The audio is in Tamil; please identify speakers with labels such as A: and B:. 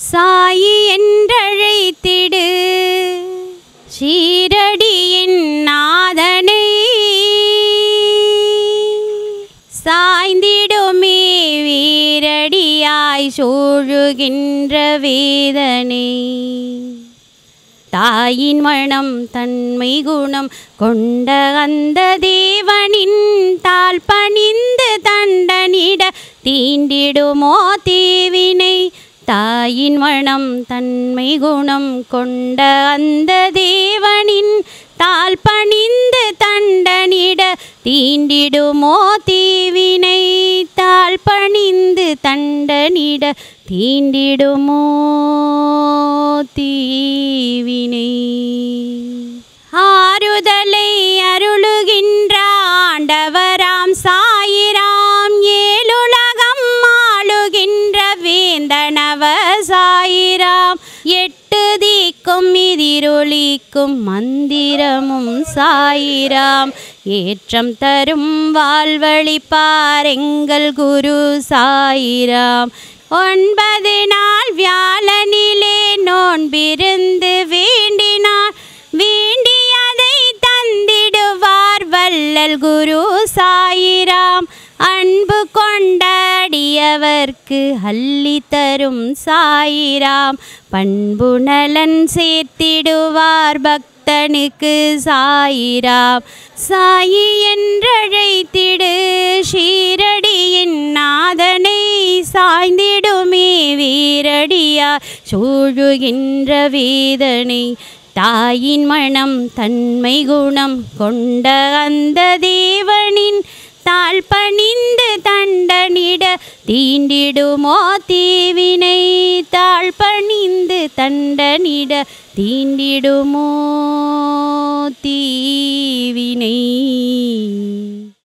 A: சாயி என்றழைத்திடு ஷீரடியின் நாதனை சாய்ந்திடுமே வீரடியாய் சூழுகின்ற வேதனை தாயின் மனம் தன்மை குணம் கொண்ட அந்த தேவனின் தாழ் பணிந்து தண்டனிட தீண்டிடுமோ தீவினை தாயின் மனம் தன்மை குணம் கொண்ட அந்த தேவனின் தாழ் பணிந்து தண்டனிட தீண்டிடுமோ தீவினை தாழ் பணிந்து தண்டனிட தீண்டிடுமோ தீவினை ஆறுதலை அருளுகின்ற ஆண்டவராம் சாயிராம் ஏழுலகம் ஆளுகின்ற வேந்தனவ சாயிராம் எட்டு தீக்கும் எதிரொலிக்கும் மந்திரமும் சாயிராம் ஏற்றம் தரும் வாழ்வழிப்பார் எங்கள் குரு சாயிராம் ஒன்பது நாள் வியாழனிலே நோன்பிருந்து வேண்டினார் வேண்டியதை தந்திடுவார் வள்ளல் குரு சாயிராம் அன்பு கொண்ட அடியவர்க்கு அள்ளி தரும் சாயிராம் பண்பு நலன் சேர்த்திடுவார் பக்தனுக்கு சாயிராம் சாயி என்றழைத்திடு ஷீரடியின் நாதனை சாய்ந்திடுமே வீரடியா சூழுகின்ற வேதனை தாயின் மனம் தன்மை குணம் கொண்ட அந்த தேவனின் தாழ் பணிந்து தண்டனிட தீண்டிடுமோ தீவினை தாழ் பணிந்து தண்டனிட தீண்டிடுமோ தீ